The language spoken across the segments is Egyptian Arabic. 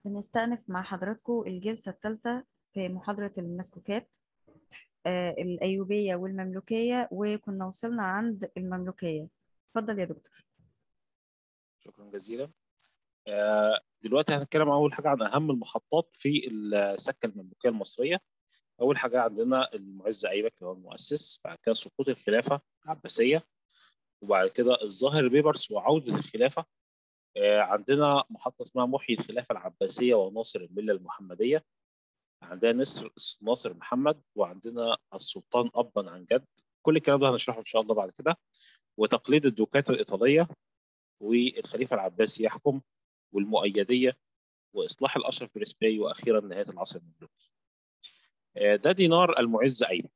بنستأنف مع حضراتكم الجلسة الثالثة في محاضرة المسكوكات آه، الأيوبية والمملوكية وكنا وصلنا عند المملوكية اتفضل يا دكتور شكرا جزيلا آه، دلوقتي هنتكلم أول حاجة عن أهم المحطات في السكة المملوكية المصرية أول حاجة عندنا المعز أيبك اللي هو المؤسس بعد كده سقوط الخلافة العباسية وبعد كده الظاهر بيبرس وعودة الخلافة آه، عندنا محطة اسمها محيي الخلافة العباسية وناصر الملة المحمدية عندنا نصر ناصر محمد وعندنا السلطان أبا عن جد كل الكلام ده هنشرحه إن شاء الله بعد كده وتقليد الدوكات الإيطالية والخليفة العباسي يحكم والمؤيدية وإصلاح الأشرف بريسبي وأخيرا نهاية العصر المملوكي آه، ده دينار المعز أيبك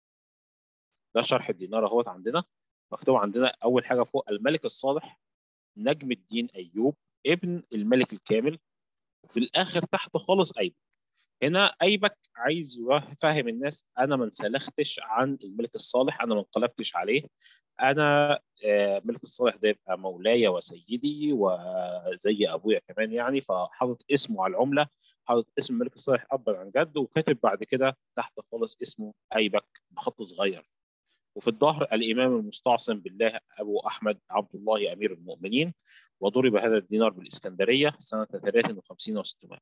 ده شرح الدينار اهوت عندنا مكتوب عندنا أول حاجة فوق الملك الصالح نجم الدين أيوب ابن الملك الكامل وفي الآخر تحت خالص أيبك هنا أيبك عايز يفهم الناس أنا ما انسلختش عن الملك الصالح أنا ما انقلبتش عليه أنا آه، ملك الصالح ده يبقى مولاي وسيدي وزي أبويا كمان يعني فحاطط اسمه على العملة حاطط اسم الملك الصالح أبا عن جد وكاتب بعد كده تحت خالص اسمه أيبك بخط صغير وفي الظهر الإمام المستعصم بالله أبو أحمد عبد الله أمير المؤمنين وضرب هذا الدينار بالإسكندرية سنة 53 و600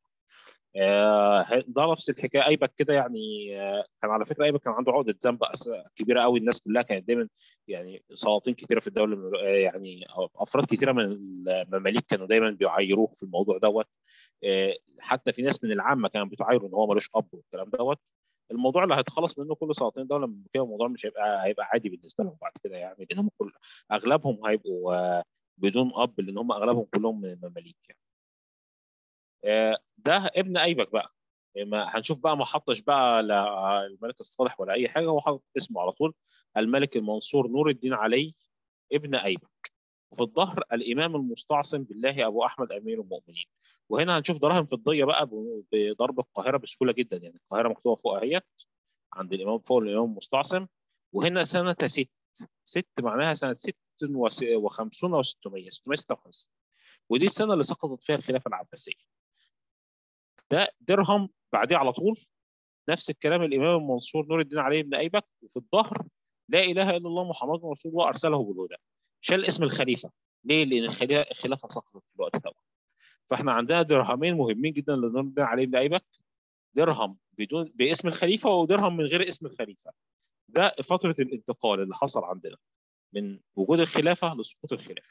آه، ده نفس الحكايه ايبك كده يعني آه، كان على فكره ايبك كان عنده عقده ذنب أس- كبيره قوي الناس كلها كانت دايما يعني سلاطين كتيره في الدوله المملو- آه، يعني افراد كتيره من المماليك كانوا دايما بيعايروه في الموضوع دوت آه، حتى في ناس من العامه كانوا بتعايره ان هو ملوش اب والكلام دوت الموضوع اللي هيتخلص منه كل سلاطين الدوله المملوكيه الموضوع مش هيبقى هيبقى عادي بالنسبه لهم بعد كده يعني لانهم كل اغلبهم هيبقوا آه، بدون اب لان هم اغلبهم كلهم من المماليك يعني. آه، ده ابن ايبك بقى ما هنشوف بقى ما حطش بقى لا الملك الصالح ولا اي حاجه هو حاطط اسمه على طول الملك المنصور نور الدين علي ابن ايبك وفي الظهر الامام المستعصم بالله ابو احمد امير المؤمنين وهنا هنشوف دراهم فضيه بقى ب- بضرب القاهره بسهوله جدا يعني القاهره مكتوبه فوق اهيت عند الامام فوق الامام المستعصم وهنا سنه ست ست معناها سنه 56 و600 656 ودي السنه اللي سقطت فيها الخلافه العباسيه ده درهم بعديه على طول نفس الكلام الامام المنصور نور الدين علي بن ايبك وفي الظهر لا اله الا الله محمد رسول الله ارسله بالهدى شال اسم الخليفه ليه؟ لان الخليفه الخلافه سقطت في الوقت ده فاحنا عندنا درهمين مهمين جدا لنور الدين علي بن ايبك درهم بدون باسم الخليفه ودرهم من غير اسم الخليفه ده فتره الانتقال اللي حصل عندنا من وجود الخلافه لسقوط الخلافه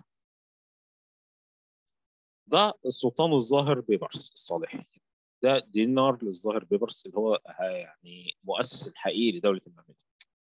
ده السلطان الظاهر بيبرس الصالحي ده دينار للظاهر بيبرس اللي هو يعني مؤسس الحقيقي لدوله المماليك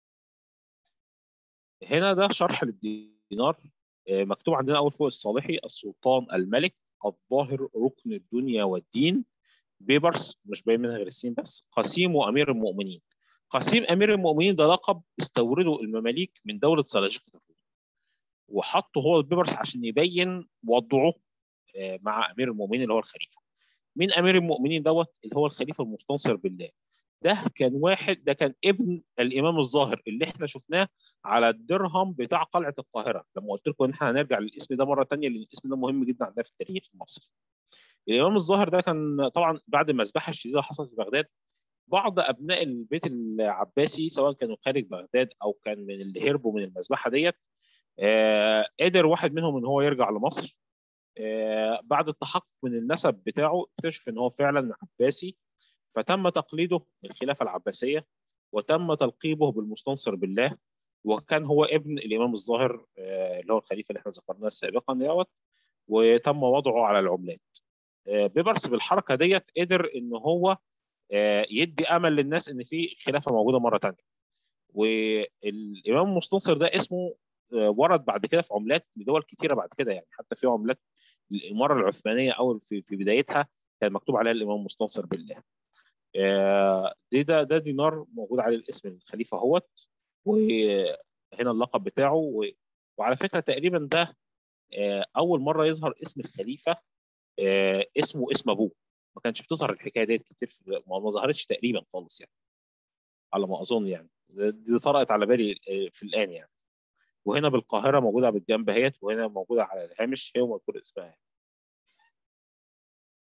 هنا ده شرح للدينار آه، مكتوب عندنا اول فوق الصالحي السلطان الملك الظاهر ركن الدنيا والدين بيبرس مش باين منها غير السين بس قسيم وامير المؤمنين قسيم امير المؤمنين ده لقب استورده المماليك من دوله سلاجقه الروم وحطه هو البيبرس عشان يبين وضعه آه، مع امير المؤمنين اللي هو الخليفه مين امير المؤمنين دوت اللي هو الخليفه المستنصر بالله ده كان واحد ده كان ابن الامام الظاهر اللي احنا شفناه على الدرهم بتاع قلعه القاهره لما قلت لكم ان احنا هنرجع للاسم ده مره ثانيه لان الاسم ده مهم جدا عندنا في التاريخ المصري الامام الظاهر ده كان طبعا بعد المذبحه الشديده حصلت في بغداد بعض ابناء البيت العباسي سواء كانوا خارج بغداد او كان من اللي هربوا من المذبحه ديت آه، قدر واحد منهم ان هو يرجع لمصر آه، بعد التحقق من النسب بتاعه اكتشف ان هو فعلا عباسي فتم تقليده للخلافه العباسيه وتم تلقيبه بالمستنصر بالله وكان هو ابن الامام الظاهر آه، اللي هو الخليفه اللي احنا ذكرناه سابقا دوت وتم وضعه على العملات آه، بيبرس بالحركه ديت قدر ان هو آه، يدي امل للناس ان في خلافه موجوده مره ثانيه والامام المستنصر ده اسمه آه، ورد بعد كده في عملات لدول كتيره بعد كده يعني حتى في عملات الاماره العثمانيه او في في بدايتها كان مكتوب عليها الامام مستنصر بالله آه، دي ده ده دينار موجود عليه الاسم الخليفه اهوت وهنا اللقب بتاعه و- وعلى فكره تقريبا ده آه، اول مره يظهر اسم الخليفه آه، اسمه اسم ابوه ما كانش بتظهر الحكايه ديت كتير في ما ما ظهرتش تقريبا خالص يعني على ما اظن يعني دي طرقت على بالي آه، في الان يعني وهنا بالقاهره موجوده بالجنب اهيت وهنا موجوده على الهامش هي ومذكور اسمها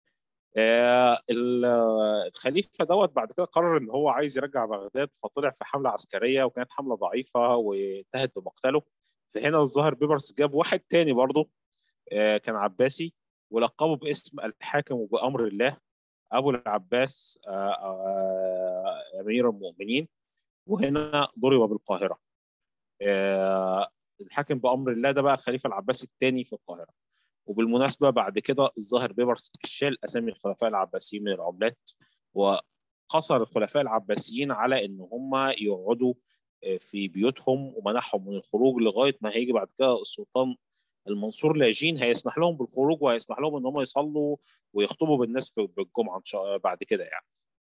آه، ال- الخليفه دوت بعد كده قرر ان هو عايز يرجع بغداد فطلع في حمله عسكريه وكانت حمله ضعيفه وانتهت بمقتله فهنا الظاهر بيبرس جاب واحد تاني برضه آه، كان عباسي ولقبه باسم الحاكم وبامر الله ابو العباس آه، آه، امير المؤمنين وهنا ضرب بالقاهره آه، الحاكم بامر الله ده بقى الخليفه العباسي الثاني في القاهره وبالمناسبه بعد كده الظاهر بيبرس شال اسامي الخلفاء العباسيين من العملات وقصر الخلفاء العباسيين على ان هم يقعدوا آه، في بيوتهم ومنعهم من الخروج لغايه ما هيجي بعد كده السلطان المنصور لاجين هيسمح لهم بالخروج وهيسمح لهم ان هم يصلوا ويخطبوا بالناس في- بالجمعه ان شاء بعد كده يعني.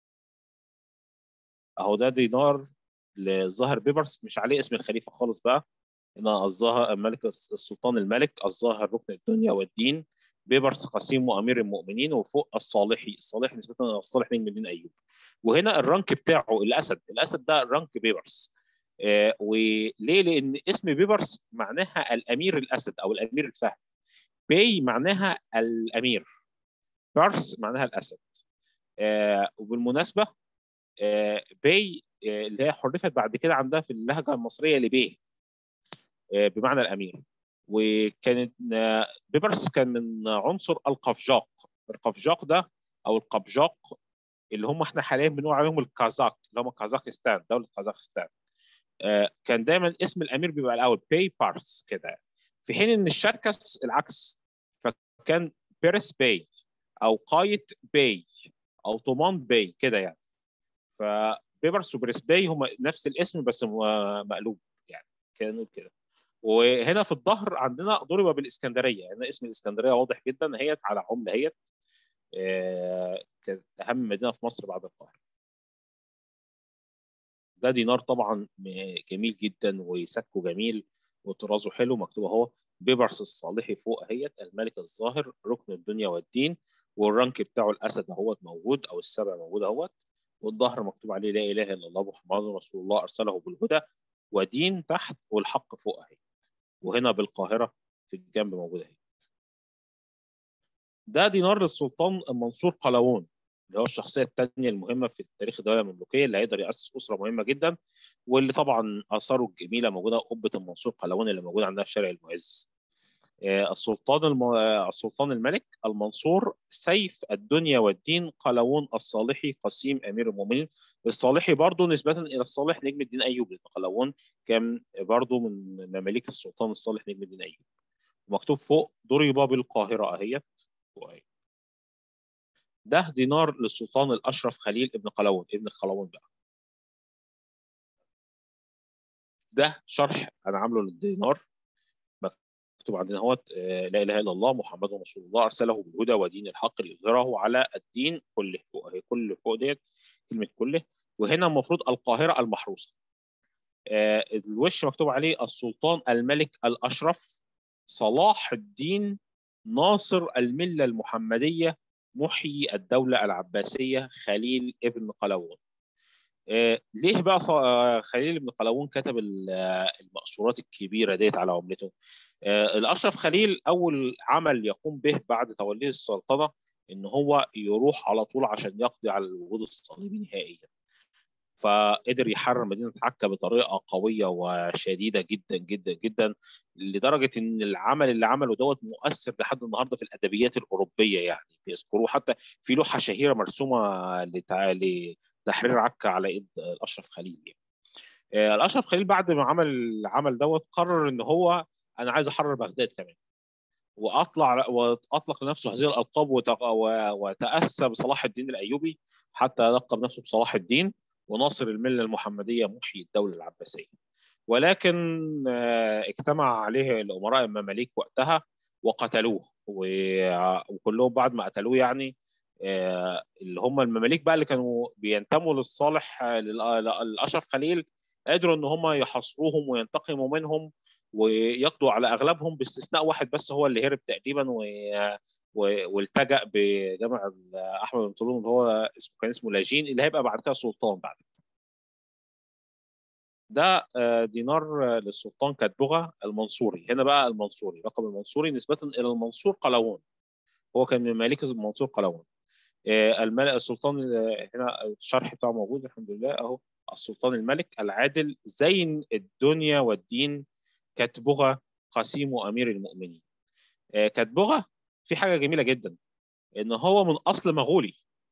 اهو ده دينار للظاهر بيبرس مش عليه اسم الخليفه خالص بقى هنا الظاهر الملك السلطان الملك الظاهر ركن الدنيا والدين بيبرس قسيم وامير المؤمنين وفوق الصالحي الصالح نسبه الى الصالح نجم الدين ايوب وهنا الرانك بتاعه الاسد الاسد ده رانك بيبرس آه وليه لان اسم بيبرس معناها الامير الاسد او الامير الفهد بي معناها الامير بارس معناها الاسد آه وبالمناسبه آه بي آه اللي هي حرفت بعد كده عندها في اللهجه المصريه لبيه آه بمعنى الامير وكانت آه بيبرس كان من عنصر القفجاق القفجاق ده او القبجاق اللي هم احنا حاليا بنقول عليهم الكازاك اللي هم كازاخستان دوله كازاخستان آه كان دايما اسم الامير بيبقى الاول بي بارس كده في حين ان الشركس العكس فكان بيرس باي او قايت باي او طومان باي كده يعني فبيبرس وبريس باي هم نفس الاسم بس م- مقلوب يعني كانوا كده وهنا في الظهر عندنا ضرب بالاسكندريه هنا اسم الاسكندريه واضح جدا هي على عمله هي آه، كانت اهم مدينه في مصر بعد القاهره ده دينار طبعا م- جميل جدا وسكه جميل وطرازه حلو مكتوب اهو بيبرس الصالحي فوق اهيت الملك الظاهر ركن الدنيا والدين والرنك بتاعه الاسد اهوت موجود او السبع موجود اهوت والظهر مكتوب عليه لا اله الا الله محمد رسول الله ارسله بالهدى ودين تحت والحق فوق اهي وهنا بالقاهره في الجنب موجود اهي ده دينار للسلطان المنصور قلاوون اللي هو الشخصيه الثانيه المهمه في تاريخ الدوله المملوكيه اللي هيقدر ياسس اسره مهمه جدا واللي طبعا اثاره الجميله موجوده قبه المنصور قلاوون اللي موجوده عندنا في شارع المعز آه، السلطان الم... آه، السلطان الملك المنصور سيف الدنيا والدين قلاوون الصالحي قسيم امير المؤمنين الصالحي برضه نسبه الى الصالح نجم الدين ايوب لان قلاوون كان برضه من مماليك السلطان الصالح نجم الدين ايوب مكتوب فوق ضرب بالقاهره اهيت فوق أهي. ده دينار للسلطان الاشرف خليل ابن قلاوون ابن قلاوون بقى ده شرح انا عامله للدينار مكتوب عندنا اهوت آه، لا اله الا الله محمد رسول الله ارسله بالهدى ودين الحق ليظهره على الدين كله فوق اهي كل فوق ديت كلمه كله وهنا المفروض القاهره المحروسه آه، الوش مكتوب عليه السلطان الملك الاشرف صلاح الدين ناصر المله المحمديه محيي الدوله العباسيه خليل ابن قلاوون آه، ليه بقى ص- آه، خليل بن قلاوون كتب ال- آه، المقصورات الكبيره ديت على عملته آه، الاشرف خليل اول عمل يقوم به بعد توليه السلطنه ان هو يروح على طول عشان يقضي على الوجود الصليبي نهائيا فقدر يحرر مدينه عكا بطريقه قويه وشديده جدا جدا جدا لدرجه ان العمل اللي عمله دوت مؤثر لحد النهارده في الادبيات الاوروبيه يعني بيذكروه حتى في لوحه شهيره مرسومه لتع... لتحرير عكا على ايد الاشرف خليل يعني. آه، الاشرف خليل بعد ما عمل العمل دوت قرر ان هو انا عايز احرر بغداد كمان واطلع واطلق لنفسه هذه الالقاب وت- و- وتاسى بصلاح الدين الايوبي حتى لقب نفسه بصلاح الدين وناصر المله المحمديه محيي الدوله العباسيه. ولكن آه، اجتمع عليه الامراء المماليك وقتها وقتلوه و- وكلهم بعد ما قتلوه يعني آه، اللي هم المماليك بقى اللي كانوا بينتموا للصالح آه، لل- للاشرف خليل قدروا ان هم يحاصروهم وينتقموا منهم ويقضوا على اغلبهم باستثناء واحد بس هو اللي هرب تقريبا و... و... والتجأ بجامع احمد بن طولون اللي هو اسمه كان اسمه لاجين اللي هيبقى بعد كده سلطان بعد كده. ده آه، دينار آه، للسلطان كاتبوغا المنصوري هنا بقى المنصوري رقم المنصوري نسبة إلى المنصور قلاوون هو كان من مماليك المنصور قلاوون الملك السلطان هنا الشرح بتاعه موجود الحمد لله اهو السلطان الملك العادل زين الدنيا والدين كتبغى قسيم امير المؤمنين كتبغى في حاجه جميله جدا ان هو من اصل مغولي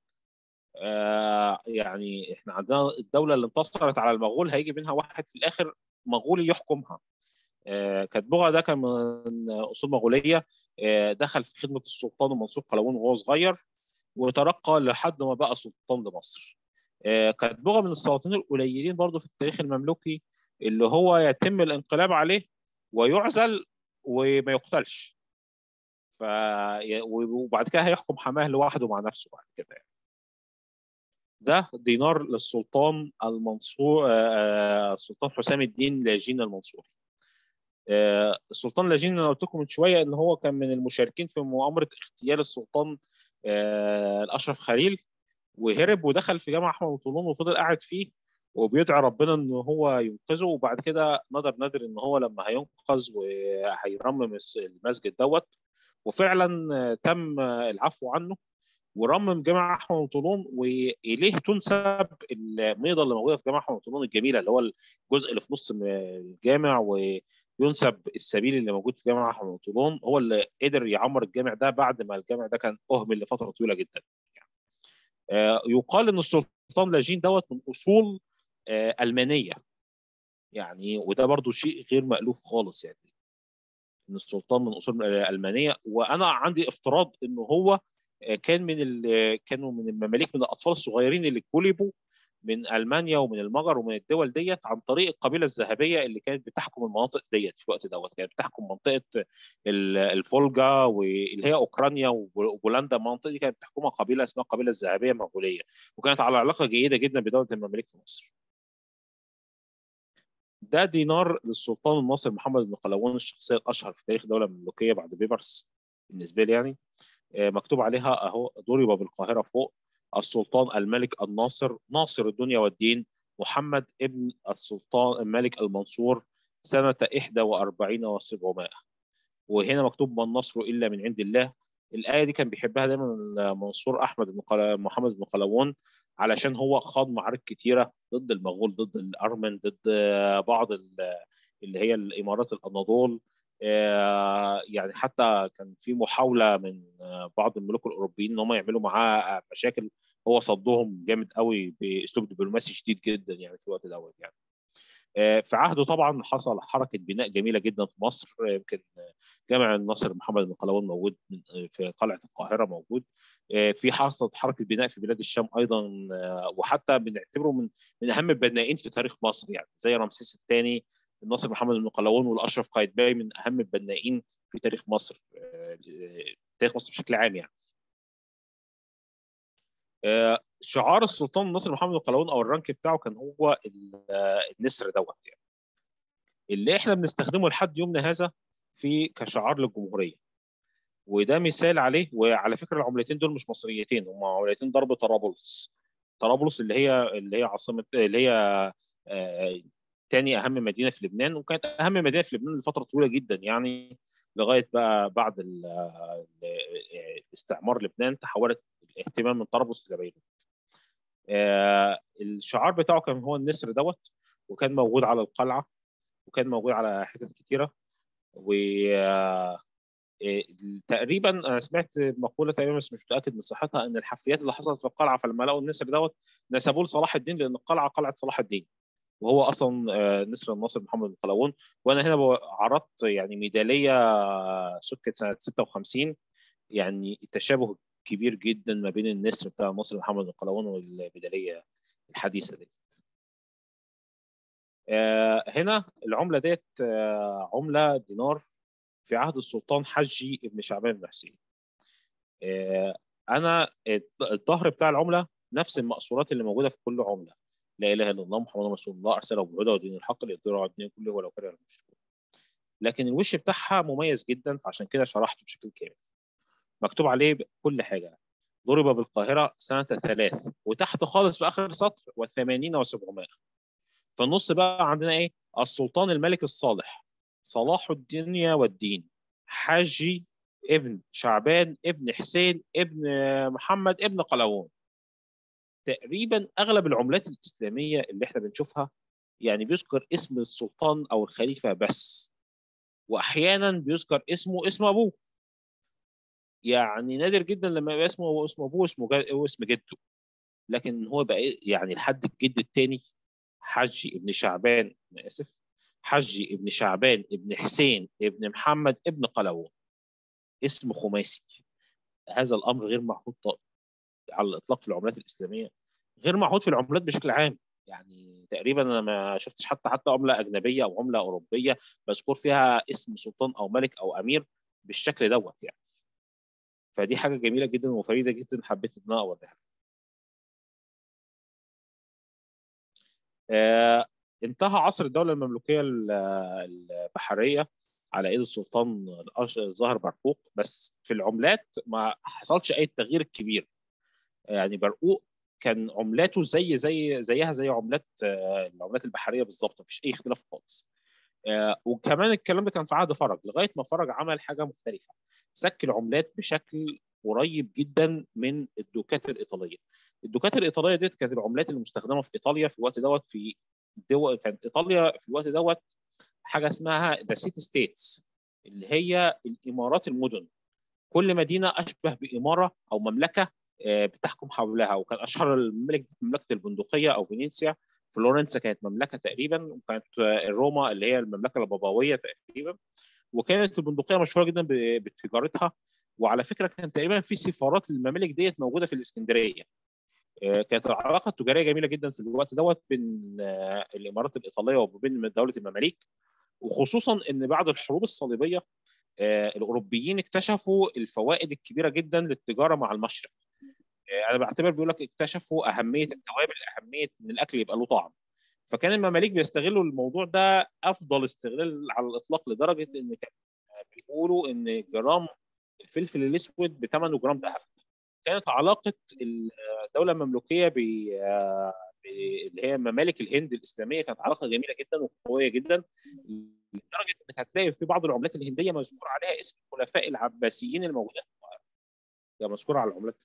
يعني احنا عندنا الدوله اللي انتصرت على المغول هيجي منها واحد في الاخر مغولي يحكمها كتبغى ده كان من اصول مغوليه دخل في خدمه السلطان المنصور قلاوون وهو صغير وترقى لحد ما بقى سلطان لمصر كتبغى من السلاطين القليلين برضو في التاريخ المملوكي اللي هو يتم الانقلاب عليه ويعزل وما يقتلش ف وبعد كده هيحكم حماه لوحده مع نفسه بعد كده يعني. ده دينار للسلطان المنصور السلطان حسام الدين لاجين المنصوري السلطان لاجين انا قلت لكم من شويه ان هو كان من المشاركين في مؤامره اغتيال السلطان الاشرف خليل وهرب ودخل في جامع احمد طولون وفضل قاعد فيه وبيدعي ربنا ان هو ينقذه وبعد كده نادر نادر ان هو لما هينقذ وهيرمم المسجد دوت وفعلا تم العفو عنه ورمم جامع احمد طولون واليه تنسب الميضه اللي موجوده في جامع احمد طولون الجميله اللي هو الجزء اللي في نص الجامع وينسب السبيل اللي موجود في جامع احمد طولون هو اللي قدر يعمر الجامع ده بعد ما الجامع ده كان اهمل لفتره طويله جدا يعني. يقال ان السلطان لاجين دوت من اصول المانيه يعني وده برضو شيء غير مألوف خالص يعني ان السلطان من اصول المانيه وانا عندي افتراض انه هو كان من كانوا من المماليك من الاطفال الصغيرين اللي كلبوا من المانيا ومن المجر ومن الدول ديت عن طريق القبيله الذهبيه اللي كانت بتحكم المناطق ديت في الوقت دوت كانت بتحكم منطقه الفولجا واللي هي اوكرانيا وبولندا المناطق دي كانت بتحكمها قبيله اسمها القبيله الذهبيه المغوليه وكانت على علاقه جيده جدا بدوله المماليك في مصر. ده دينار للسلطان الناصر محمد بن قلاوون الشخصيه الاشهر في تاريخ الدوله المملوكيه بعد بيبرس بالنسبه لي يعني مكتوب عليها اهو ضرب بالقاهره فوق السلطان الملك الناصر ناصر الدنيا والدين محمد ابن السلطان الملك المنصور سنة 41 و700 وهنا مكتوب ما النصر إلا من عند الله الآية دي كان بيحبها دايما منصور أحمد بن قل... محمد بن قلاوون علشان هو خاض معارك كتيرة ضد المغول ضد الأرمن ضد بعض اللي هي الإمارات الأناضول يعني حتى كان في محاوله من بعض الملوك الاوروبيين ان هم يعملوا معاه مشاكل هو صدهم جامد قوي باسلوب دبلوماسي شديد جدا يعني في الوقت دوت يعني في عهده طبعا حصل حركه بناء جميله جدا في مصر يمكن جامع الناصر محمد بن قلاوون موجود في قلعه القاهره موجود في حصلت حركه بناء في بلاد الشام ايضا وحتى بنعتبره من من اهم البنائين في تاريخ مصر يعني زي رمسيس الثاني الناصر محمد بن قلاوون والاشرف قايتباي من اهم البنائين في تاريخ مصر تاريخ مصر بشكل عام يعني شعار السلطان الناصر محمد بن قلاوون او الرانك بتاعه كان هو النسر دوت يعني اللي احنا بنستخدمه لحد يومنا هذا في كشعار للجمهوريه وده مثال عليه وعلى فكره العملتين دول مش مصريتين هم عملتين ضرب طرابلس طرابلس اللي هي اللي هي عاصمه اللي هي تاني اهم مدينه في لبنان وكانت اهم مدينه في لبنان لفتره طويله جدا يعني لغايه بقى بعد استعمار لبنان تحولت الاهتمام من طرابلس الى بيروت. الشعار بتاعه كان هو النسر دوت وكان موجود على القلعه وكان موجود على حتت كتيره و تقريبا انا سمعت مقوله تقريبا بس مش متاكد من صحتها ان الحفريات اللي حصلت في القلعه فلما لقوا النسر دوت نسبوه لصلاح الدين لان القلعه قلعه صلاح الدين وهو اصلا نسر الناصر محمد بن قلاوون وانا هنا عرضت يعني ميداليه سكت سنه 56 يعني التشابه كبير جدا ما بين النسر بتاع الناصر محمد بن قلاوون والميداليه الحديثه ديت. هنا العمله ديت عمله دينار في عهد السلطان حجي بن شعبان بن حسين. انا الظهر بتاع العمله نفس المقصورات اللي موجوده في كل عمله لا اله الا الله محمد رسول الله ارسله بالهدى ودين الحق ليظهره على الدين كله ولو كره المشركون. لكن الوش بتاعها مميز جدا فعشان كده شرحته بشكل كامل. مكتوب عليه كل حاجه ضرب بالقاهره سنه ثلاث وتحت خالص في اخر سطر والثمانين وسبعمائة في النص بقى عندنا ايه السلطان الملك الصالح صلاح الدنيا والدين حاجي ابن شعبان ابن حسين ابن محمد ابن قلاوون تقريبا اغلب العملات الاسلاميه اللي احنا بنشوفها يعني بيذكر اسم السلطان او الخليفه بس واحيانا بيذكر اسمه اسم ابوه يعني نادر جدا لما يبقى اسمه اسم ابوه اسمه واسم جده لكن هو بقى يعني لحد الجد الثاني حجي ابن شعبان انا اسف حجي ابن شعبان ابن حسين ابن محمد ابن قلاوون اسم خماسي هذا الامر غير معهود على الاطلاق في العملات الاسلاميه غير معهود في العملات بشكل عام يعني تقريبا انا ما شفتش حتى حتى عمله اجنبيه او عمله اوروبيه مذكور فيها اسم سلطان او ملك او امير بالشكل دوت يعني فدي حاجه جميله جدا وفريده جدا حبيت ان انا اوريها آه انتهى عصر الدوله المملوكيه البحريه على ايد السلطان ظاهر برقوق بس في العملات ما حصلش اي تغيير كبير يعني برقوق كان عملاته زي زي زيها زي عملات العملات البحريه بالظبط مفيش اي اختلاف خالص وكمان الكلام ده كان في عهد فرج لغايه ما فرج عمل حاجه مختلفه سك العملات بشكل قريب جدا من الدوكات الايطاليه الدوكات الايطاليه ديت كانت العملات المستخدمه في ايطاليا في الوقت دوت في دول كانت ايطاليا في الوقت دوت حاجه اسمها ذا سيتي ستيتس اللي هي الامارات المدن كل مدينه اشبه باماره او مملكه بتحكم حولها وكان اشهر المملكه مملكه البندقيه او فينيسيا فلورنسا كانت مملكه تقريبا وكانت روما اللي هي المملكه البابويه تقريبا وكانت البندقيه مشهوره جدا بتجارتها وعلى فكره كان تقريبا في سفارات للممالك ديت موجوده في الاسكندريه كانت العلاقه التجاريه جميله جدا في الوقت دوت بين الامارات الايطاليه وبين دوله المماليك وخصوصا ان بعد الحروب الصليبيه الاوروبيين اكتشفوا الفوائد الكبيره جدا للتجاره مع المشرق انا بعتبر بيقول لك اكتشفوا اهميه التوابل اهميه ان الاكل يبقى له طعم فكان المماليك بيستغلوا الموضوع ده افضل استغلال على الاطلاق لدرجه ان كان بيقولوا ان جرام الفلفل الاسود بثمنه جرام ذهب كانت علاقه الدوله المملوكيه ب اللي هي ممالك الهند الاسلاميه كانت علاقه جميله جدا وقويه جدا لدرجه انك هتلاقي في بعض العملات الهنديه مذكور عليها اسم الخلفاء العباسيين الموجودين في القاهره ده مذكور على العملات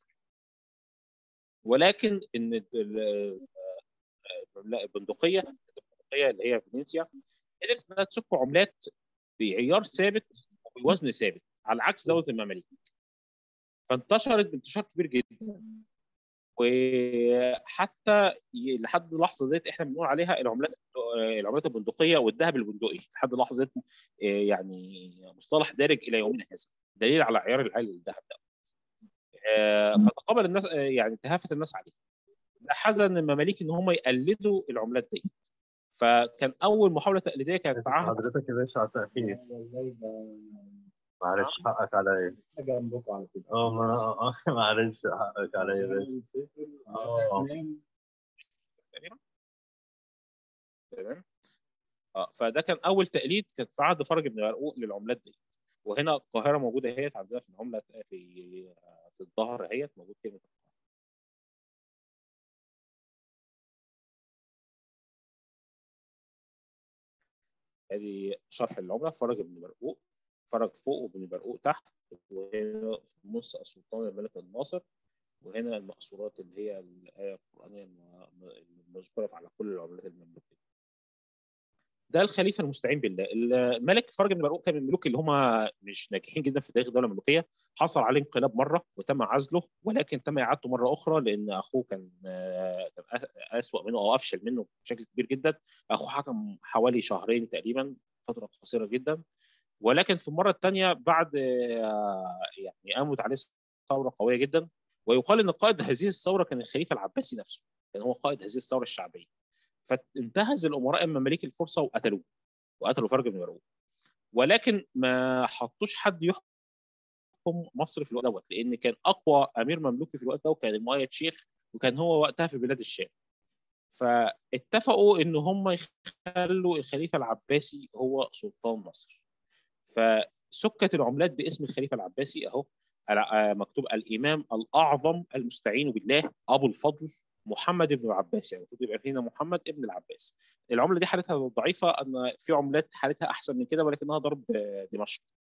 ولكن ان البندقيه البندقيه اللي هي فينيسيا قدرت انها تسك عملات بعيار ثابت وبوزن ثابت على عكس دوله المماليك فانتشرت بانتشار كبير جدا وحتى لحد اللحظه ديت احنا بنقول عليها العملات العملات البندقيه والذهب البندقي لحد اللحظه ديت يعني مصطلح دارج الى يومنا هذا دليل على عيار العالي للذهب ده فتقابل الناس يعني تهافت الناس عليه ده حزن المماليك ان هم يقلدوا العملات دي فكان اول محاوله تقليديه كانت في عهد حضرتك يا باشا على تاخير معلش حقك عليا جنبكم على كده اه ما اه معلش حقك عليا يا باشا اه تمام اه فده كان اول تقليد كان في عهد فرج بن مرقوق للعملات دي وهنا القاهره موجوده اهيت عندنا في العمله في في الظهر اهيت موجود كلمه ادي شرح العمله فرج بن مرقوق فرج فوق وبن برقوق تحت وهنا في النص السلطان الملك الناصر وهنا المقصورات اللي هي الايه القرانيه المذكوره على كل العملات المملوكيه ده الخليفه المستعين بالله الملك فرج بن برقوق كان من الملوك اللي هم مش ناجحين جدا في تاريخ الدوله المملوكيه حصل عليه انقلاب مره وتم عزله ولكن تم اعادته مره اخرى لان اخوه كان كان اسوء منه او افشل منه بشكل كبير جدا اخوه حكم حوالي شهرين تقريبا فتره قصيره جدا ولكن في المره الثانيه بعد يعني قامت عليه ثوره قويه جدا ويقال ان قائد هذه الثوره كان الخليفه العباسي نفسه كان هو قائد هذه الثوره الشعبيه فانتهز الامراء المماليك الفرصه وقتلوه وقتلوا فرج بن مرعوب ولكن ما حطوش حد يحكم مصر في الوقت دوت لان كان اقوى امير مملوكي في الوقت ده وكان المؤيد شيخ وكان هو وقتها في بلاد الشام فاتفقوا ان هم يخلوا الخليفه العباسي هو سلطان مصر فسكت العملات باسم الخليفه العباسي اهو مكتوب الامام الاعظم المستعين بالله ابو الفضل محمد بن العباس يعني المفروض يبقى فينا محمد ابن العباس العمله دي حالتها ضعيفه ان في عملات حالتها احسن من كده ولكنها ضرب دمشق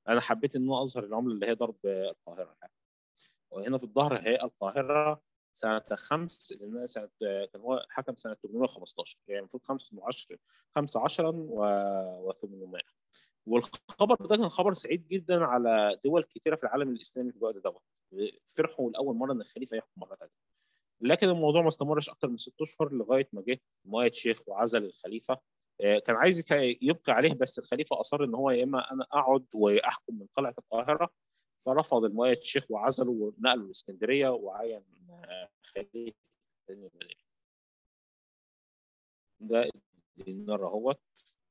انا حبيت ان انا اظهر العمله اللي هي ضرب القاهره يعني. وهنا في الظهر هي القاهره سنه خمس لان سنه كان هو حكم سنه 815 يعني المفروض 5 10 5 10 و 800 والخبر ده كان خبر سعيد جدا على دول كثيره في العالم الاسلامي في الوقت دوت فرحوا لاول مره ان الخليفه يحكم مره ثانيه لكن الموضوع ما استمرش اكثر من ست اشهر لغايه ما جه مؤيد شيخ وعزل الخليفه كان عايز يبقي عليه بس الخليفه اصر ان هو يا اما انا اقعد واحكم من قلعه القاهره فرفض المؤيد شيخ وعزله ونقله الاسكندريه وعين خليفه ثاني ده الدينار اهوت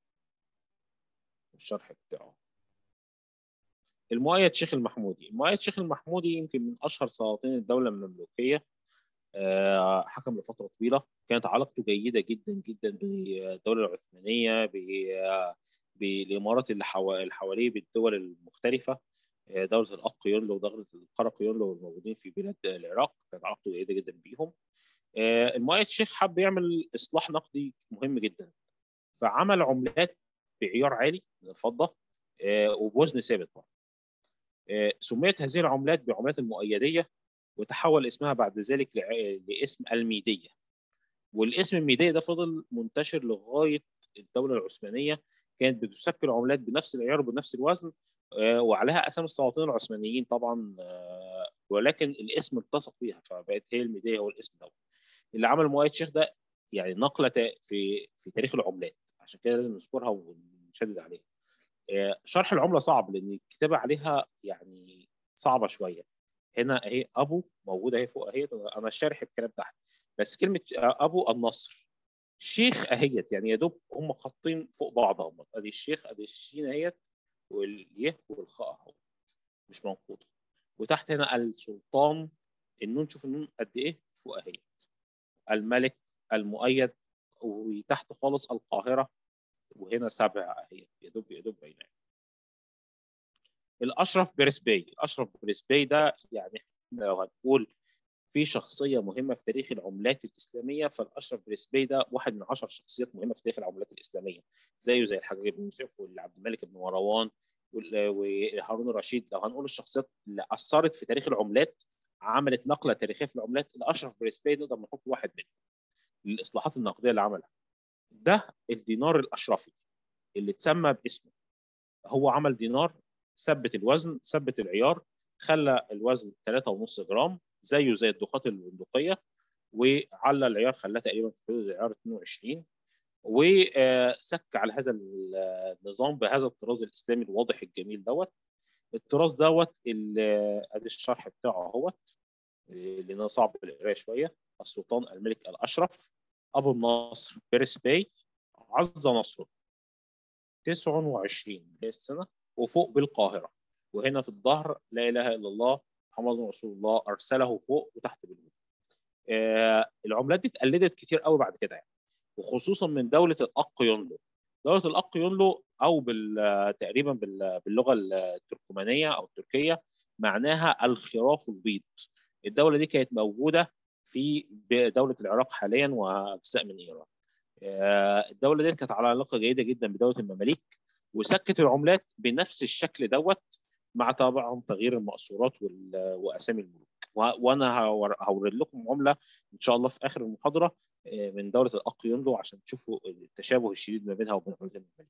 الشرح بتاعه المؤيد شيخ المحمودي المؤيد شيخ المحمودي يمكن من اشهر سلاطين الدوله المملوكيه حكم لفتره طويله كانت علاقته جيده جدا جدا بالدوله العثمانيه بالامارات اللي حواليه بالدول المختلفه دوله الاق يونلو ودوله القرق يونلو الموجودين في بلاد العراق كانت علاقته جيده جدا بيهم المؤيد شيخ حب يعمل اصلاح نقدي مهم جدا فعمل عملات بعيار عالي من الفضه وبوزن ثابت سميت هذه العملات بعملات المؤيديه وتحول اسمها بعد ذلك لاسم الميديه والاسم الميديه ده فضل منتشر لغايه الدوله العثمانيه كانت بتسكر عملات بنفس العيار وبنفس الوزن وعليها اسامي السلاطين العثمانيين طبعا ولكن الاسم التصق بيها فبقت هي الميديه هو الاسم ده اللي عمل مؤيد شيخ ده يعني نقله في في تاريخ العملات عشان كده لازم نذكرها ونشدد عليها شرح العمله صعب لان الكتابه عليها يعني صعبه شويه هنا اهي ابو موجوده اهي فوق اهي انا شارح الكلام تحت بس كلمه ابو النصر شيخ اهيت يعني يا دوب هم خطين فوق بعض هم ادي الشيخ ادي الشين اهيت واليه والخاء اهو مش منقوطه وتحت هنا السلطان النون شوف النون قد ايه فوق اهيت الملك المؤيد وتحت خالص القاهره وهنا سبع اهي يا دوب يا دوب باينه الاشرف بريسبي الاشرف بريسبي ده يعني لو هنقول في شخصيه مهمه في تاريخ العملات الاسلاميه فالاشرف بريسبي ده واحد من عشر شخصيات مهمه في تاريخ العملات الاسلاميه زيه زي الحجاج بن يوسف والعبد الملك بن مروان وهارون الرشيد لو هنقول الشخصيات اللي اثرت في تاريخ العملات عملت نقله تاريخيه في العملات الاشرف بريسبي نقدر نحط واحد منهم الاصلاحات النقديه اللي عملها ده الدينار الاشرفي اللي اتسمى باسمه هو عمل دينار ثبت الوزن ثبت العيار خلى الوزن 3.5 جرام زيه زي الدخات البندقيه وعلى العيار خلاه تقريبا في حدود العيار 22 وسك على هذا النظام بهذا الطراز الاسلامي الواضح الجميل دوت الطراز دوت ادي الشرح بتاعه اهوت لانه صعب القرايه شويه السلطان الملك الاشرف ابو النصر بيرس باي عز نصره 29 هي السنه وفوق بالقاهره وهنا في الظهر لا اله الا الله محمد رسول الله ارسله فوق وتحت بالنور آه العملات دي اتقلدت كتير قوي بعد كده يعني وخصوصا من دوله الاق يونلو دوله الاق يونلو او بال تقريبا بال باللغه التركمانيه او التركيه معناها الخراف البيض الدوله دي كانت موجوده في دوله العراق حاليا واجزاء من ايران الدوله دي كانت على علاقه جيده جدا بدوله المماليك وسكت العملات بنفس الشكل دوت مع طبعا تغيير المقصورات واسامي الملوك وانا هورد لكم عمله ان شاء الله في اخر المحاضره من دوله الاق يونلو عشان تشوفوا التشابه الشديد ما بينها وبين عملات المماليك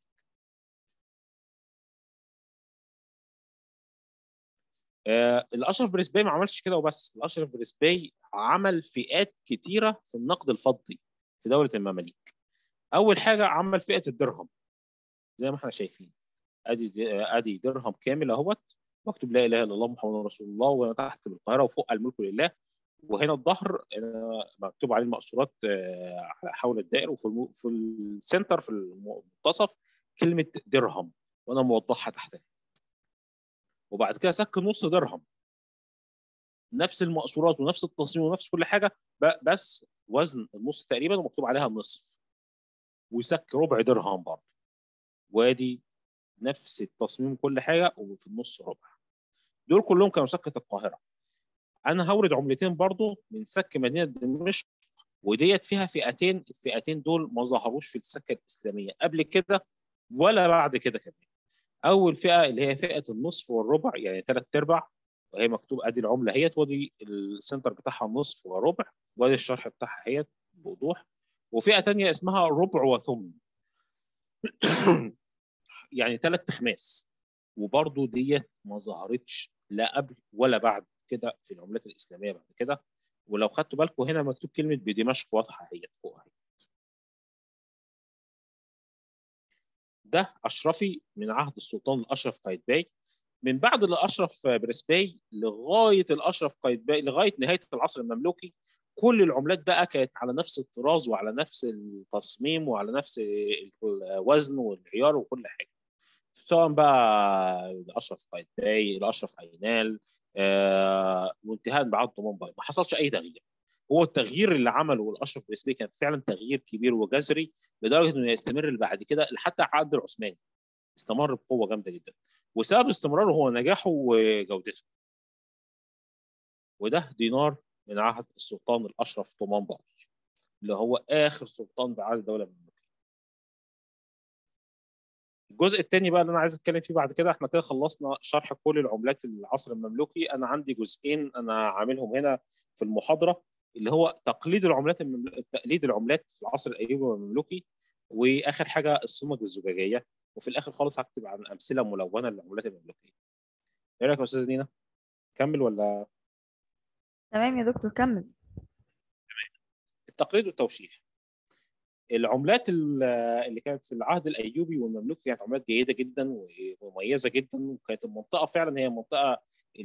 آه الاشرف بريسباي ما عملش كده وبس الاشرف بريسباي عمل فئات كتيره في النقد الفضي في دوله المماليك اول حاجه عمل فئه الدرهم زي ما احنا شايفين ادي ادي درهم كامل اهوت مكتوب لا اله الا الله محمد رسول الله وانا تحت بالقاهره وفوق الملك لله وهنا الظهر مكتوب عليه المقصورات حول الدائر وفي في السنتر في المنتصف كلمه درهم وانا موضحها تحتها وبعد كده سك نص درهم نفس المقصورات ونفس التصميم ونفس كل حاجه بس وزن النص تقريبا ومكتوب عليها النصف وسك ربع درهم برضه وادي نفس التصميم كل حاجه وفي النص ربع دول كلهم كانوا سكه القاهره انا هورد عملتين برضه من سك مدينه دمشق وديت فيها فئتين الفئتين دول ما ظهروش في السكه الاسلاميه قبل كده ولا بعد كده كمان اول فئه اللي هي فئه النصف والربع يعني ثلاث ارباع وهي مكتوب ادي العمله اهيت ودي السنتر بتاعها نصف وربع وادي الشرح بتاعها اهيت بوضوح وفئه ثانيه اسمها ربع وثمن يعني ثلاث تخماس وبرضه ديت ما ظهرتش لا قبل ولا بعد كده في العملات الاسلاميه بعد كده ولو خدتوا بالكم هنا مكتوب كلمه بدمشق واضحه اهيت فوق اهي ده اشرفي من عهد السلطان الاشرف قايتباي من بعد الاشرف برسباي لغايه الاشرف قايتباي لغايه نهايه العصر المملوكي كل العملات بقى كانت على نفس الطراز وعلى نفس التصميم وعلى نفس الوزن والعيار وكل حاجه سواء بقى الاشرف قايتباي الاشرف اينال آه وانتهاء بعد طومان ما حصلش اي تغيير هو التغيير اللي عمله الاشرف برسبي كان فعلا تغيير كبير وجذري لدرجه انه يستمر بعد كده لحتى العهد العثماني استمر بقوه جامده جدا وسبب استمراره هو نجاحه وجودته وده دينار من عهد السلطان الاشرف طومان باي اللي هو اخر سلطان بعد الدوله المملوكيه الجزء الثاني بقى اللي انا عايز اتكلم فيه بعد كده احنا كده خلصنا شرح كل العملات العصر المملوكي انا عندي جزئين انا عاملهم هنا في المحاضره اللي هو تقليد العملات الممل... تقليد العملات في العصر الايوبي والمملوكي واخر حاجه السمك الزجاجيه وفي الاخر خالص هكتب عن امثله ملونه للعملات المملوكيه ايه رايك يا استاذ دينا كمل ولا تمام يا دكتور كمل التقليد والتوشيح العملات اللي كانت في العهد الايوبي والمملوكي كانت عملات جيده جدا ومميزه جدا وكانت المنطقه فعلا هي المنطقه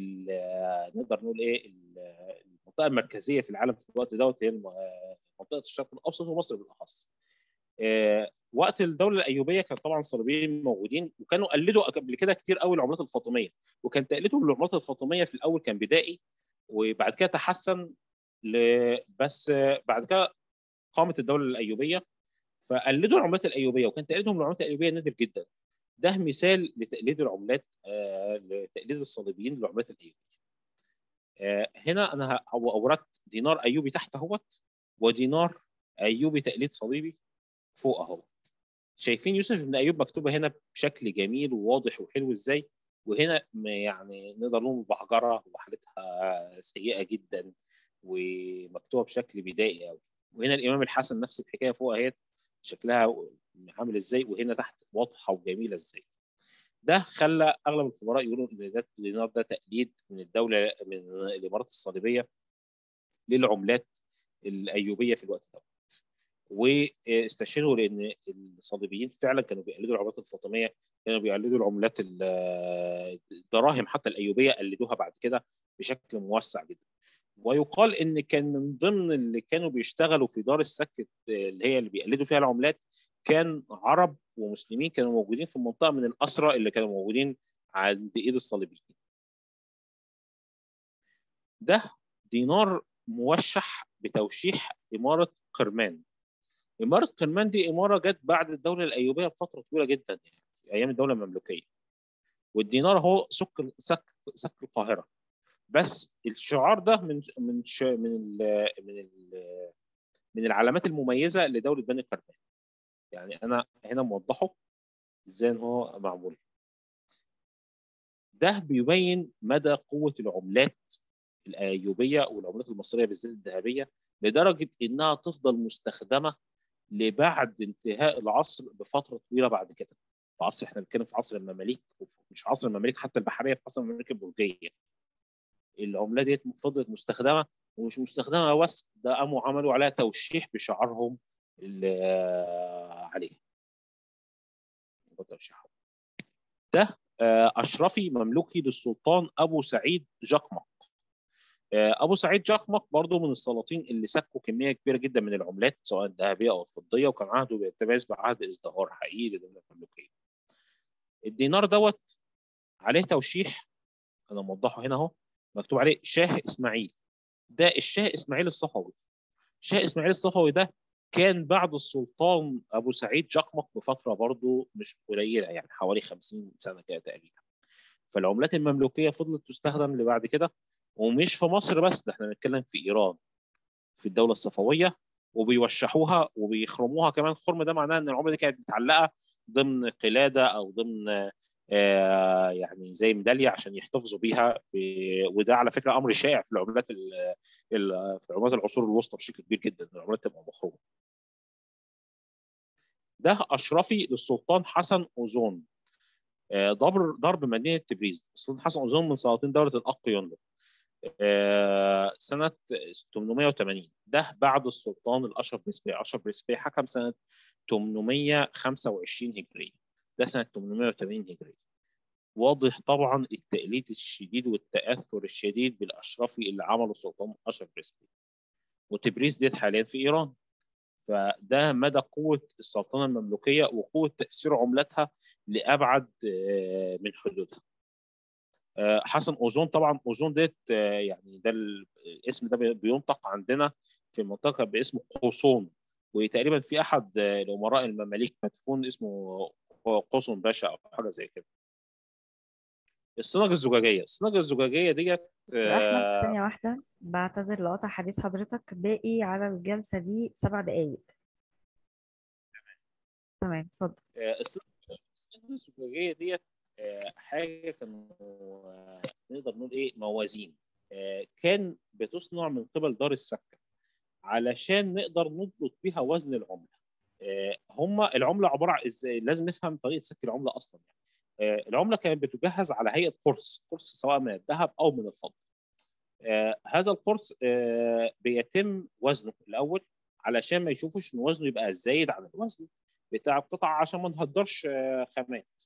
نقدر نقول ايه المنطقه المركزيه في العالم في الوقت دوت هي منطقه الشرق الاوسط ومصر بالاخص. وقت الدوله الايوبيه كان طبعا الصليبيين موجودين وكانوا قلدوا قبل كده كتير قوي العملات الفاطميه وكان تقليدهم للعملات الفاطميه في الاول كان بدائي وبعد كده تحسن ل... بس بعد كده قامت الدوله الايوبيه فقلدوا العملات الايوبيه وكان تقليدهم للعملات الايوبيه نادر جدا ده مثال لتقليد العملات آه لتقليد الصليبيين للعملات الايوبيه آه هنا انا اوردت دينار ايوبي تحت اهوت ودينار ايوبي تقليد صليبي فوق اهوت شايفين يوسف بن ايوب مكتوبه هنا بشكل جميل وواضح وحلو ازاي وهنا يعني نقدر نقول بحجره وحالتها سيئه جدا ومكتوبه بشكل بدائي قوي وهنا الامام الحسن نفس الحكايه فوق اهي شكلها عامل ازاي وهنا تحت واضحه وجميله ازاي ده خلى اغلب الخبراء يقولوا ان ده الدينار ده تقليد من الدوله من الامارات الصليبيه للعملات الايوبيه في الوقت ده واستشهدوا لان الصليبيين فعلا كانوا بيقلدوا العملات الفاطميه كانوا بيقلدوا العملات الدراهم حتى الايوبيه قلدوها بعد كده بشكل موسع جدا ويقال ان كان من ضمن اللي كانوا بيشتغلوا في دار السك اللي هي اللي بيقلدوا فيها العملات كان عرب ومسلمين كانوا موجودين في المنطقه من الاسرى اللي كانوا موجودين عند ايد الصليبيين. ده دينار موشح بتوشيح اماره قرمان. اماره قرمان دي اماره جت بعد الدوله الايوبيه بفتره طويله جدا يعني في ايام الدوله المملوكيه. والدينار هو سك سك سك القاهره. بس الشعار ده من من ش... من ال... من ال... من العلامات المميزه لدوله بني قرمان. يعني انا هنا موضحه ازاي ان هو معمول ده بيبين مدى قوه العملات الايوبيه والعملات المصريه بالذات الذهبيه لدرجه انها تفضل مستخدمه لبعد انتهاء العصر بفتره طويله بعد كده في عصر احنا بنتكلم في عصر المماليك مش في عصر المماليك حتى البحريه في عصر المماليك البرجيه العملات دي فضلت مستخدمه ومش مستخدمه بس ده قاموا عملوا عليها توشيح بشعارهم عليه ده اشرفي مملوكي للسلطان ابو سعيد جقمق ابو سعيد جقمق برضه من السلاطين اللي سكوا كميه كبيره جدا من العملات سواء الذهبيه او الفضيه وكان عهده بيتميز بعهد ازدهار حقيقي للدوله المملوكيه الدينار دوت عليه توشيح انا موضحه هنا اهو مكتوب عليه شاه اسماعيل ده الشاه اسماعيل الصفوي شاه اسماعيل الصفوي ده كان بعد السلطان ابو سعيد جقمق بفتره برضه مش قليله يعني حوالي 50 سنه كده تقريبا فالعملات المملوكيه فضلت تستخدم لبعد كده ومش في مصر بس ده احنا بنتكلم في ايران في الدوله الصفويه وبيوشحوها وبيخرموها كمان الخرم ده معناه ان العمله دي كانت متعلقه ضمن قلاده او ضمن آه، يعني زي ميداليه عشان يحتفظوا بيها ب- وده على فكره امر شائع في العملات ال- ال- في عملات العصور الوسطى بشكل كبير جدا العملات تبقى مخرومه ده اشرفي للسلطان حسن اوزون آه، ضرب ضرب مدينه تبريز السلطان حسن اوزون من سلاطين دوله الاق يونلو آه، سنه 880 ده بعد السلطان الاشرف بن اشرف بن حكم سنه 825 هجريه ده سنه 880 هجريه واضح طبعا التقليد الشديد والتاثر الشديد بالاشرفي اللي عمله السلطان اشرف بن وتبريز ديت حاليا في ايران فده مدى قوه السلطنه المملوكيه وقوه تاثير عملتها لابعد آه، من حدودها آه، حسن اوزون طبعا اوزون ديت آه، يعني ده ال- الاسم ده بي- بينطق عندنا في المنطقه باسم قوصون وتقريبا في احد آه، الامراء المماليك مدفون اسمه قوصون باشا او حاجه زي كده الصناعه الزجاجيه الصناعه الزجاجيه ديت أحمد آه، ثانية واحدة بعتذر لقطع حديث حضرتك باقي على الجلسة دي سبع دقايق تمام اتفضل آه، الصناعه الصناعة الزجاجيه ديت آه، حاجه كانوا آه، نقدر نقول ايه موازين آه، كان بتصنع من قبل دار السكه علشان نقدر نضبط بيها وزن العمله آه، هم العمله عباره عن ازاي لازم نفهم طريقه سك العمله اصلا يعني آه، العمله كانت بتجهز على هيئه قرص قرص سواء من الذهب او من الفضه آه، هذا القرص آه، بيتم وزنه الاول علشان ما يشوفوش ان وزنه يبقى زايد عن الوزن بتاع القطعه عشان ما نهدرش آه، خامات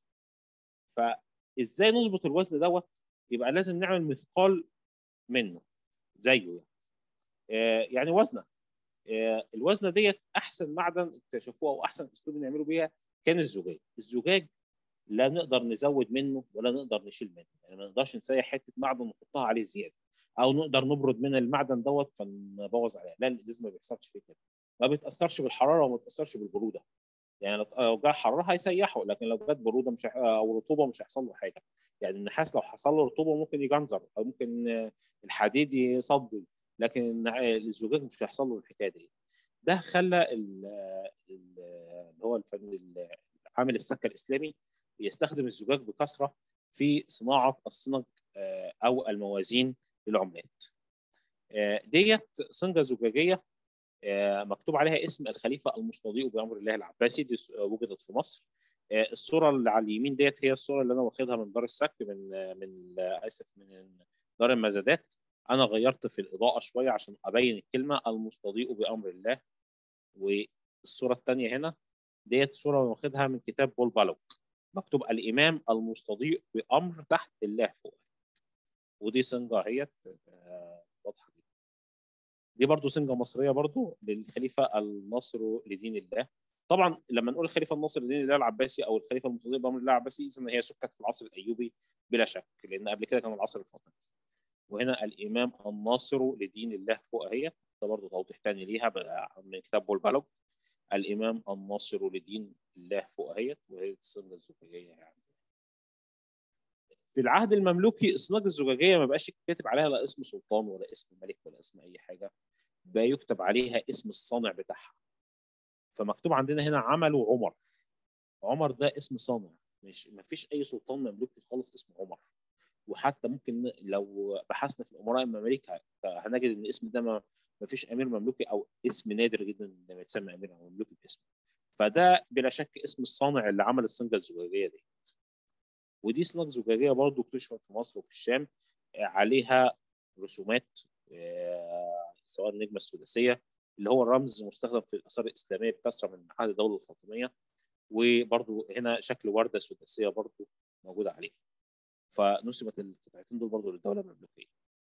فازاي نظبط الوزن دوت يبقى لازم نعمل مثقال منه زيه يعني آه، يعني وزنه آه، الوزنه ديت احسن معدن اكتشفوه او احسن اسلوب نعمله بيها كان الزجاج الزجاج لا نقدر نزود منه ولا نقدر نشيل منه يعني ما نقدرش نسيح حته معدن ونحطها عليه زياده او نقدر نبرد من المعدن دوت فنبوظ عليه لا الازاز ما بيحصلش فيه كده ما بيتاثرش بالحراره وما بيتاثرش بالبروده يعني لو لو جه حراره هيسيحه لكن لو جت بروده مش هيح- او رطوبه مش هيحصل له حاجه يعني النحاس لو حصل له رطوبه ممكن يجنزر او ممكن آه، الحديد يصدي لكن النع- الزجاج مش هيحصل له الحكايه دي ده خلى ال- ال- اللي هو الفن ال- عامل السكه الاسلامي يستخدم الزجاج بكثره في صناعه الصنج آه، او الموازين للعملات. آه، ديت صنجه زجاجيه آه، مكتوب عليها اسم الخليفه المستضيء بامر الله العباسي دي س- وجدت في مصر. آه، الصوره اللي على اليمين ديت هي الصوره اللي انا واخدها من دار السك من آه، من آه، اسف من دار المزادات انا غيرت في الاضاءه شويه عشان ابين الكلمه المستضيء بامر الله والصوره الثانيه هنا ديت صوره واخدها من كتاب بول بالوك مكتوب الامام المستضيء بامر تحت الله فوق ودي سنجه اهيت آه، واضحه جدا دي برضو سنجه مصريه برضو للخليفه الناصر لدين الله طبعا لما نقول الخليفه الناصر لدين الله العباسي او الخليفه المستضيء بامر الله العباسي اذا هي سكت في العصر الايوبي بلا شك لان قبل كده كان العصر الفاطمي وهنا الامام الناصر لدين الله فوق اهي ده برضو توضيح تاني ليها بقى من كتاب بول بالوك الامام الناصر لدين الله فوق اهي وهي السنه الزجاجيه يعني في العهد المملوكي الصناج الزجاجيه ما بقاش كاتب عليها لا اسم سلطان ولا اسم ملك ولا اسم اي حاجه بقى يكتب عليها اسم الصانع بتاعها فمكتوب عندنا هنا عمله عمر عمر ده اسم صانع مش ما فيش اي سلطان مملوكي خالص اسمه عمر وحتى ممكن لو بحثنا في الامراء المماليك هنجد ان الاسم ده ما ما فيش امير مملوكي او اسم نادر جدا لما يتسمى امير مملوكي باسمه فده بلا شك اسم الصانع اللي عمل السنجه الزجاجيه دي ودي صناعه زجاجيه برضو اكتشفت في مصر وفي الشام عليها رسومات آه، سواء النجمه السداسيه اللي هو الرمز مستخدم في الاثار الاسلاميه بكثره من عهد الدوله الفاطميه وبرضو هنا شكل ورده سداسيه برضو موجوده عليها فنسبت القطعتين دول برضو للدوله المملوكيه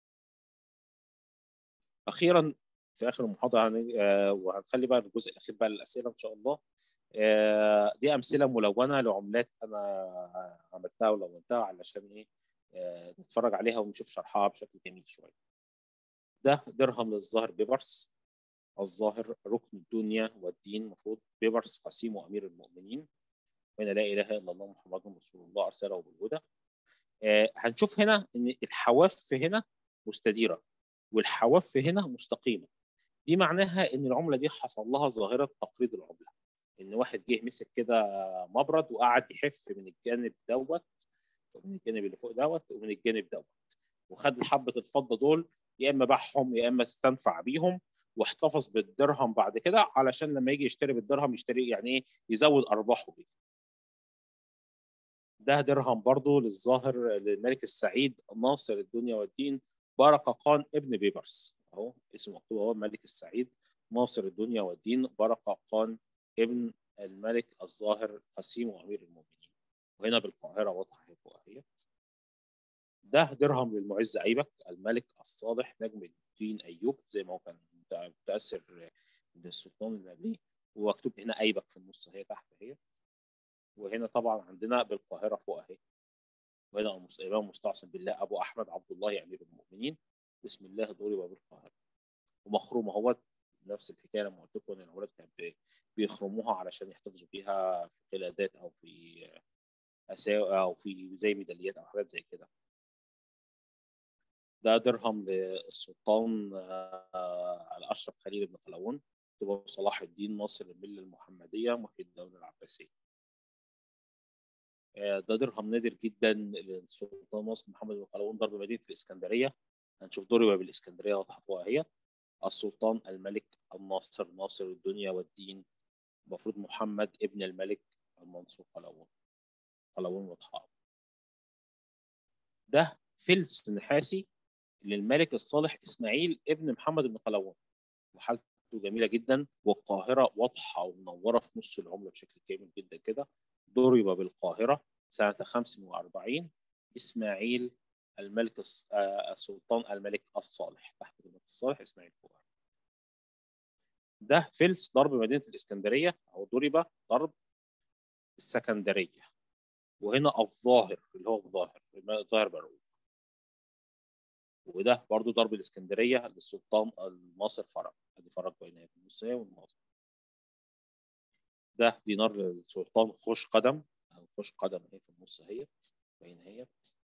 اخيرا في اخر المحاضره هن... آه، وهنخلي بقى الجزء الاخير بقى للاسئله ان شاء الله آه، دي امثله ملونه لعملات انا عملتها ولونتها علشان ايه آه، نتفرج عليها ونشوف شرحها بشكل جميل شويه ده درهم للظاهر بيبرس الظاهر ركن الدنيا والدين المفروض بيبرس قسيم وامير المؤمنين وهنا لا اله الا الله محمد رسول الله ارسله بالهدى آه، هنشوف هنا ان الحواف هنا مستديره والحواف هنا مستقيمه دي معناها ان العمله دي حصل لها ظاهره تقريض العمله ان واحد جه مسك كده مبرد وقعد يحف من الجانب دوت ومن الجانب اللي فوق دوت ومن الجانب دوت وخد حبه الفضه دول يا اما باعهم يا اما استنفع بيهم واحتفظ بالدرهم بعد كده علشان لما يجي يشتري بالدرهم يشتري يعني ايه يزود ارباحه بيه ده درهم برضه للظاهر للملك السعيد ناصر الدنيا والدين بركة خان ابن بيبرس اهو اسمه مكتوب اهو الملك السعيد ناصر الدنيا والدين بركة خان ابن الملك الظاهر قسيم وامير المؤمنين وهنا بالقاهرة واضحة اهي فوق اهي ده درهم للمعز ايبك الملك الصالح نجم الدين ايوب زي ما هو كان متاثر بالسلطان اللي قبليه ومكتوب هنا ايبك في النص هي تحت اهي وهنا طبعا عندنا بالقاهره فوق اهي وهنا الامام مستعصم بالله ابو احمد عبد الله امير المؤمنين بسم الله ضرب بالقاهره ومخرومه اهو نفس الحكايه لما قلت لكم ان الاولاد كانوا بيخرموها علشان يحتفظوا بيها في قلادات او في اساوي او في زي ميداليات او حاجات زي كده ده درهم للسلطان الاشرف خليل بن قلاوون صلاح الدين ناصر المله المحمديه محي الدوله العباسيه ده درهم نادر جدا للسلطان ناصر محمد بن قلاوون ضرب مدينه الاسكندريه هنشوف ضرب بالاسكندريه واضحه فوق اهي السلطان الملك الناصر ناصر الدنيا والدين المفروض محمد ابن الملك المنصور قلاوون قلاوون واضحه ده فلس نحاسي للملك الصالح اسماعيل ابن محمد بن قلاوون وحالته جميله جدا والقاهره واضحه ومنوره في نص العمله بشكل كامل جدا كده ضرب بالقاهره سنه 45 اسماعيل الملك السلطان الملك الصالح تحت كلمه الصالح اسماعيل فوق ده فلس ضرب مدينه الاسكندريه او ضرب ضرب السكندريه وهنا الظاهر اللي هو الظاهر الظاهر برعوب وده برضو ضرب الاسكندريه للسلطان الناصر فرج ادي فرج بين في النص والناصر ده دينار للسلطان خوش قدم او خوش قدم اهي في النص اهيت باين اهيت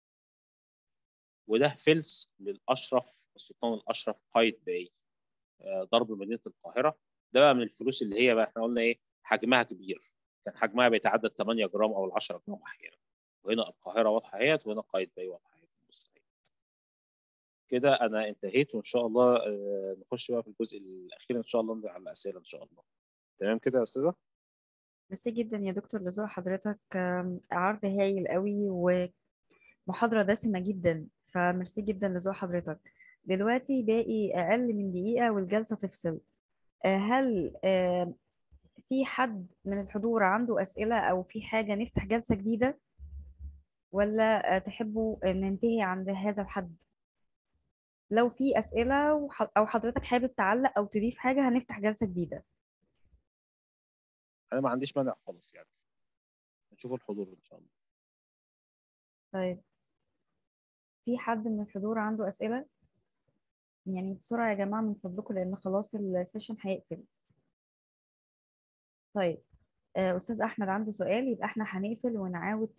وده فلس للاشرف السلطان الاشرف قايد باي ضرب مدينه القاهره ده بقى من الفلوس اللي هي بقى احنا قلنا ايه حجمها كبير كان حجمها بيتعدى 8 جرام او 10 جرام احيانا وهنا القاهره واضحه اهيت وهنا قايد باي واضحه اهيت في النص اهيت كده انا انتهيت وان شاء الله نخش بقى في الجزء الاخير ان شاء الله نرجع على الاسئله ان شاء الله تمام كده يا استاذه ميرسي جدا يا دكتور لزوق حضرتك عرض هايل قوي ومحاضرة دسمة جدا فميرسي جدا لزوق حضرتك دلوقتي باقي أقل من دقيقة والجلسة تفصل هل في حد من الحضور عنده أسئلة أو في حاجة نفتح جلسة جديدة ولا تحبوا ننتهي عند هذا الحد لو في أسئلة أو حضرتك حابب تعلق أو تضيف حاجة هنفتح جلسة جديدة انا ما عنديش مانع خالص يعني نشوف الحضور ان شاء الله طيب في حد من الحضور عنده أسئلة يعني بسرعة يا جماعة من فضلكم لأن خلاص السيشن هيقفل طيب أستاذ أحمد عنده سؤال يبقى احنا هنقفل ونعاود